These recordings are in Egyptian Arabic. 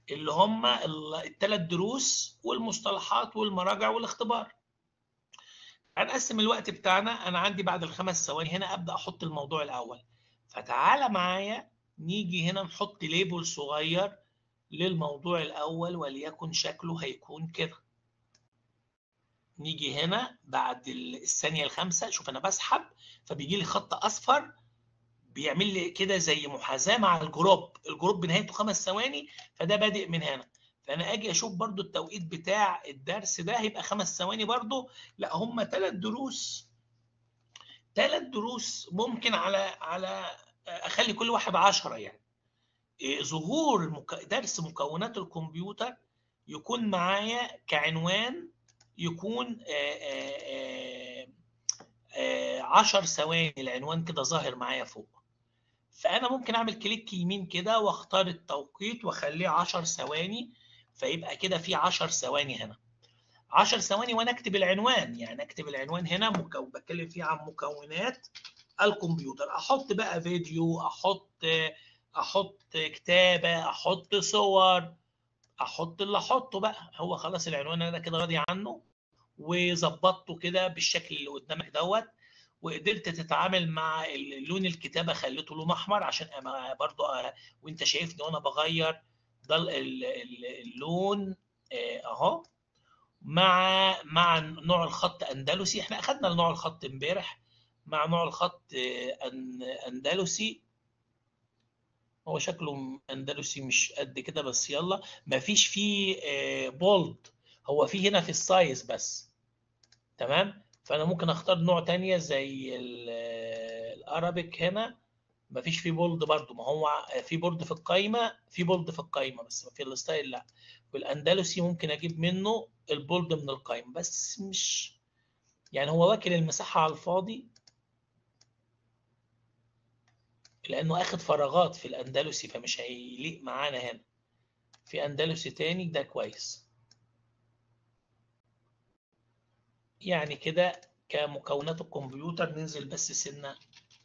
اللي هم الثلاث دروس والمصطلحات والمراجع والاختبار هنقسم الوقت بتاعنا انا عندي بعد الخمس ثواني هنا ابدا احط الموضوع الاول فتعالى معايا نيجي هنا نحط ليبل صغير للموضوع الاول وليكن شكله هيكون كده نيجي هنا بعد الثانيه الخامسه شوف انا بسحب فبيجي لي خط اصفر بيعمل لي كده زي محاذاه مع الجروب الجروب بنهايته خمس ثواني فده بادئ من هنا فانا اجي اشوف برضو التوقيت بتاع الدرس ده هيبقى خمس ثواني برضو لا هم ثلاث دروس ثلاث دروس ممكن على على اخلي كل واحد 10 يعني ظهور المك... درس مكونات الكمبيوتر يكون معايا كعنوان يكون 10 ثواني العنوان كده ظاهر معايا فوق فانا ممكن اعمل كليك يمين كده واختار التوقيت واخليه 10 ثواني فيبقى كده في 10 ثواني هنا 10 ثواني وانا اكتب العنوان يعني اكتب العنوان هنا مكو... بتكلم فيه عن مكونات الكمبيوتر احط بقى فيديو احط احط كتابه احط صور احط اللي احطه بقى هو خلاص العنوان انا كده راضي عنه وظبطته كده بالشكل اللي قدامك دوت وقدرت تتعامل مع لون الكتابه خليته لون احمر عشان برضو وانت شايفني وانا بغير ده اللون اهو مع مع نوع الخط اندلسي احنا اخذنا نوع الخط امبارح مع نوع الخط اندلسي هو شكله اندلسي مش قد كده بس يلا مفيش فيه بولد هو فيه هنا في السايز بس تمام فانا ممكن اختار نوع تانية زي الارابيك هنا مفيش فيه بولد برضو ما هو في بولد في القايمه في بولد في القايمه بس في الستايل لا والاندلسي ممكن اجيب منه البولد من القايمه بس مش يعني هو واكل المساحه على الفاضي لانه اخد فراغات في الاندلسي فمش هيليق معانا هنا في اندلسي تاني ده كويس يعني كده كمكونات الكمبيوتر ننزل بس سنه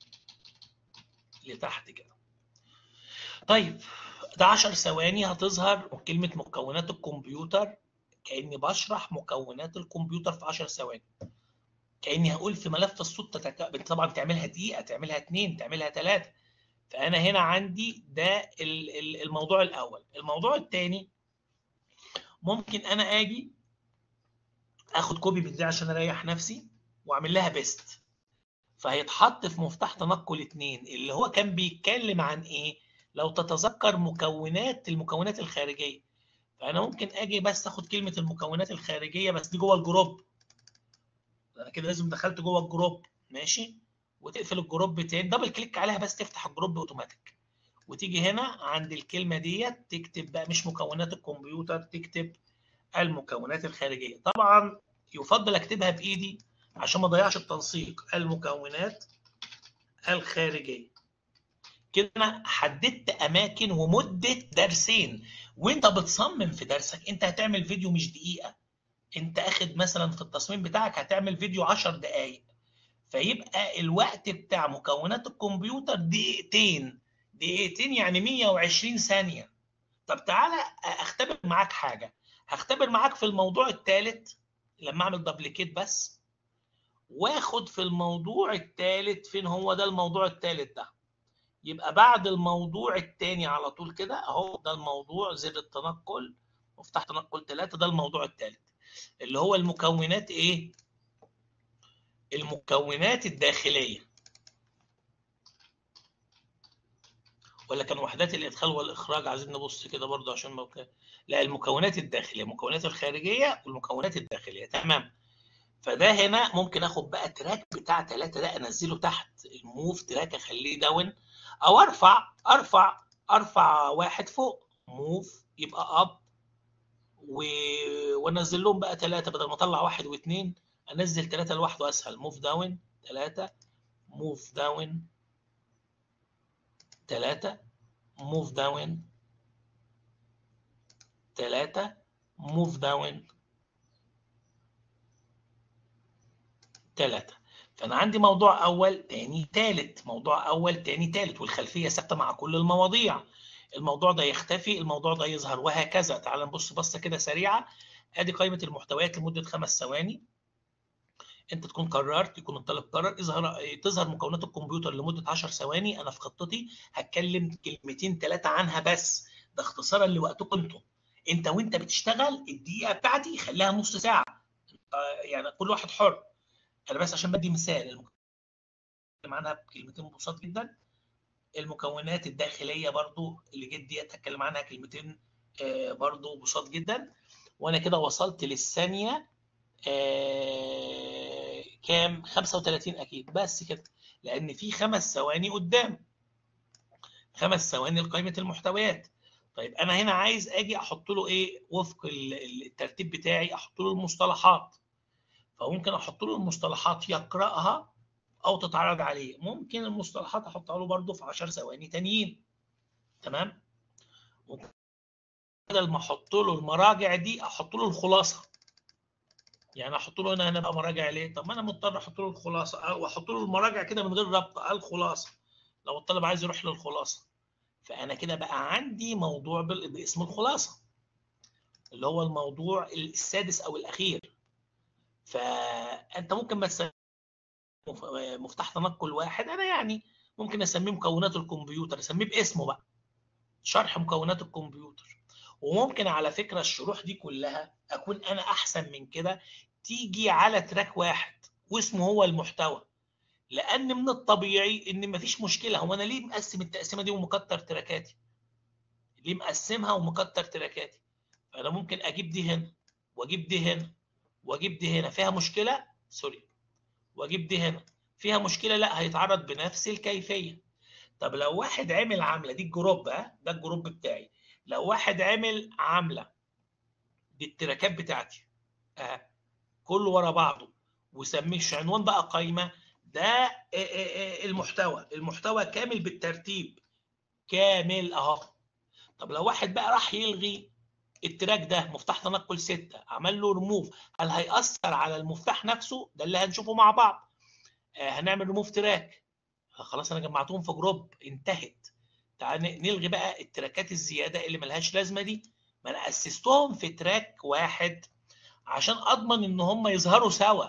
لتحت كده طيب ده 10 ثواني هتظهر كلمة مكونات الكمبيوتر كأني بشرح مكونات الكمبيوتر في 10 ثواني كأني هقول في ملف الصوت تتك... طبعا تعملها دقيقة تعملها اتنين تعملها تلاتة فأنا هنا عندي ده الموضوع الأول الموضوع الثاني ممكن أنا أجي اخد كوبي من دي عشان اريح نفسي واعمل لها بيست فهيتحط في مفتاح تنقل اتنين اللي هو كان بيتكلم عن ايه لو تتذكر مكونات المكونات الخارجيه فانا ممكن اجي بس اخد كلمه المكونات الخارجيه بس دي جوه الجروب انا كده لازم دخلت جوه الجروب ماشي وتقفل الجروب تاني دبل كليك عليها بس تفتح الجروب اوتوماتيك وتيجي هنا عند الكلمه ديت تكتب بقى مش مكونات الكمبيوتر تكتب المكونات الخارجيه طبعا يفضل اكتبها بايدي عشان ما اضيعش التنسيق المكونات الخارجيه كده انا حددت اماكن ومده درسين وانت بتصمم في درسك انت هتعمل فيديو مش دقيقه انت اخد مثلا في التصميم بتاعك هتعمل فيديو 10 دقائق فيبقى الوقت بتاع مكونات الكمبيوتر دقيقتين دقيقتين يعني 120 ثانيه طب تعالى اختبر معاك حاجه هختبر معاك في الموضوع الثالث لما اعمل دبليكيت بس واخد في الموضوع الثالث فين هو ده الموضوع الثالث ده يبقى بعد الموضوع الثاني على طول كده اهو ده الموضوع زر التنقل مفتاح تنقل ثلاثة ده الموضوع الثالث اللي هو المكونات ايه المكونات الداخلية ولا كان وحدات الادخال والاخراج عايزين نبص كده برضه عشان ما لا المكونات الداخليه المكونات الخارجيه والمكونات الداخليه تمام فده هنا ممكن اخد بقى تراك بتاع ثلاثة ده انزله تحت الموف تراك اخليه داون او ارفع ارفع ارفع واحد فوق موف يبقى اب و... وانزل لهم بقى ثلاثة بدل ما اطلع واحد واثنين انزل ثلاثة لوحده اسهل موف داون ثلاثة موف داون ثلاثة موف داون ثلاثة موف داون ثلاثة فأنا عندي موضوع أول تاني تالت موضوع أول تاني تالت والخلفية ثابتة مع كل المواضيع الموضوع ده يختفي الموضوع ده يظهر وهكذا تعال نبص بصه كده سريعه ادي قائمه المحتويات لمده خمس ثواني انت تكون قررت يكون الطالب قرر يظهر تظهر مكونات الكمبيوتر لمده 10 ثواني انا في خطتي هتكلم كلمتين ثلاثه عنها بس ده اختصارا لوقتكم انتم انت وانت بتشتغل الدقيقه بتاعتي خليها نص ساعه يعني كل واحد حر انا بس عشان بدي مثال عنها بكلمتين بسيط جدا المكونات الداخليه برضو اللي جت ديت هتكلم عنها كلمتين برضو بساط جدا وانا كده وصلت للثانيه كام 35 اكيد بس كده لان في خمس ثواني قدام خمس ثواني لقائمه المحتويات طيب انا هنا عايز اجي احط له ايه وفق الترتيب بتاعي احط له المصطلحات فممكن احط له المصطلحات يقراها او تتعرض عليه ممكن المصطلحات احطها له برده في 10 ثواني تانيين تمام بدل ما احط له المراجع دي احط له الخلاصه يعني احط له هنا هنا بقى مراجع ليه طب ما انا مضطر احط له الخلاصه او احط له المراجع كده من غير ربط الخلاصه لو الطالب عايز يروح للخلاصه فانا كده بقى عندي موضوع باسم الخلاصه اللي هو الموضوع السادس او الاخير فانت ممكن بس مفتاح تنقل واحد انا يعني ممكن اسميه مكونات الكمبيوتر اسميه باسمه بقى شرح مكونات الكمبيوتر وممكن على فكره الشروح دي كلها اكون انا احسن من كده تيجي على تراك واحد واسمه هو المحتوى لان من الطبيعي ان مفيش مشكله هو انا ليه مقسم التقسيمه دي ومكتر تراكاتي ليه مقسمها ومكتر تراكاتي فانا ممكن اجيب دي هنا واجيب دي هنا واجيب دي هنا فيها مشكله سوري واجيب دي هنا فيها مشكله لا هيتعرض بنفس الكيفيه طب لو واحد عمل عمله دي الجروب ها ده الجروب بتاعي لو واحد عمل عمله دي التراكات بتاعتي اه كله ورا بعضه وسميش عنوان بقى قايمه ده المحتوى المحتوى كامل بالترتيب كامل اهو طب لو واحد بقى راح يلغي التراك ده مفتاح تنقل 6 عمل له ريموف هل هيأثر على المفتاح نفسه ده اللي هنشوفه مع بعض آه هنعمل ريموف تراك خلاص انا جمعتهم في جروب انتهت تعال نلغي بقى التراكات الزياده اللي ملهاش لازمه دي ما انا اسستهم في تراك واحد عشان اضمن ان هم يظهروا سوا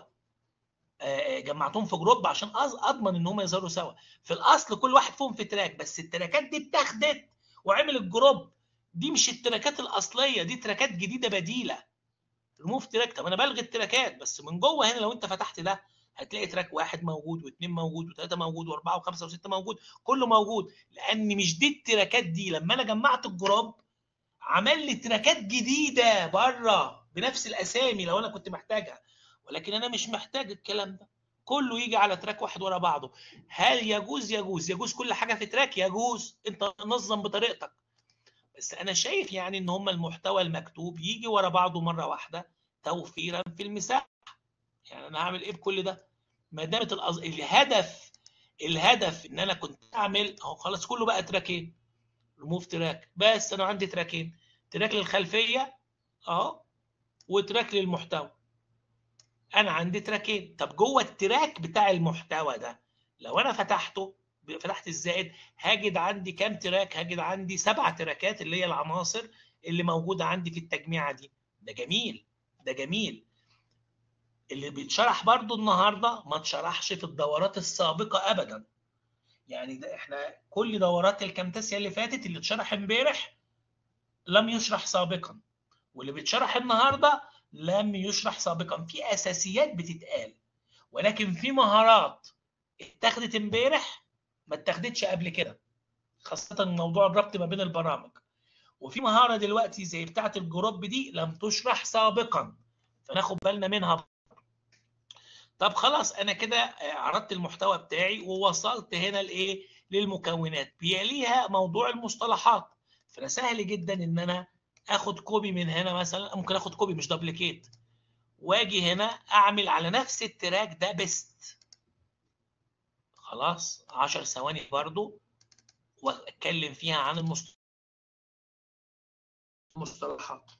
آه جمعتهم في جروب عشان اضمن ان هم يظهروا سوا في الاصل كل واحد فيهم في تراك بس التراكات دي اتاخدت وعمل الجروب دي مش التراكات الاصليه دي تراكات جديده بديله ريموف تراك طب انا بلغي التراكات بس من جوه هنا لو انت فتحت ده هتلاقي تراك واحد موجود واثنين موجود وثلاثه موجود واربعه وخمسه وسته موجود كله موجود لان مش دي التراكات دي لما انا جمعت الجروب عمل لي تراكات جديده بره بنفس الاسامي لو انا كنت محتاجها ولكن انا مش محتاج الكلام ده كله يجي على تراك واحد ورا بعضه هل يجوز يجوز يجوز كل حاجه في تراك يجوز انت نظم بطريقتك بس انا شايف يعني ان هم المحتوى المكتوب يجي ورا بعضه مره واحده توفيرا في المساحه يعني انا هعمل ايه بكل ده ما دامت الأز... الهدف الهدف ان انا كنت اعمل اهو خلاص كله بقى تراكين ريموف تراك بس انا عندي تراكين تراك للخلفيه اهو وتراك للمحتوى انا عندي تراكين طب جوه التراك بتاع المحتوى ده لو انا فتحته فتحت الزائد هجد عندي كام تراك هجد عندي سبع تراكات اللي هي العناصر اللي موجوده عندي في التجميعه دي ده جميل ده جميل اللي بيتشرح برضو النهارده ما اتشرحش في الدورات السابقه ابدا يعني ده احنا كل دورات الكامتاسيا اللي فاتت اللي اتشرح امبارح لم يشرح سابقا واللي بيتشرح النهارده لم يشرح سابقا في اساسيات بتتقال ولكن في مهارات اتاخدت امبارح ما اتاخدتش قبل كده خاصه موضوع الربط ما بين البرامج وفي مهاره دلوقتي زي بتاعه الجروب دي لم تشرح سابقا فناخد بالنا منها طب خلاص انا كده عرضت المحتوى بتاعي ووصلت هنا لايه للمكونات بيليها موضوع المصطلحات فانا سهل جدا ان انا اخد كوبي من هنا مثلا ممكن اخد كوبي مش دبليكيت واجي هنا اعمل على نفس التراك ده بيست خلاص 10 ثواني برضو واتكلم فيها عن المصطلحات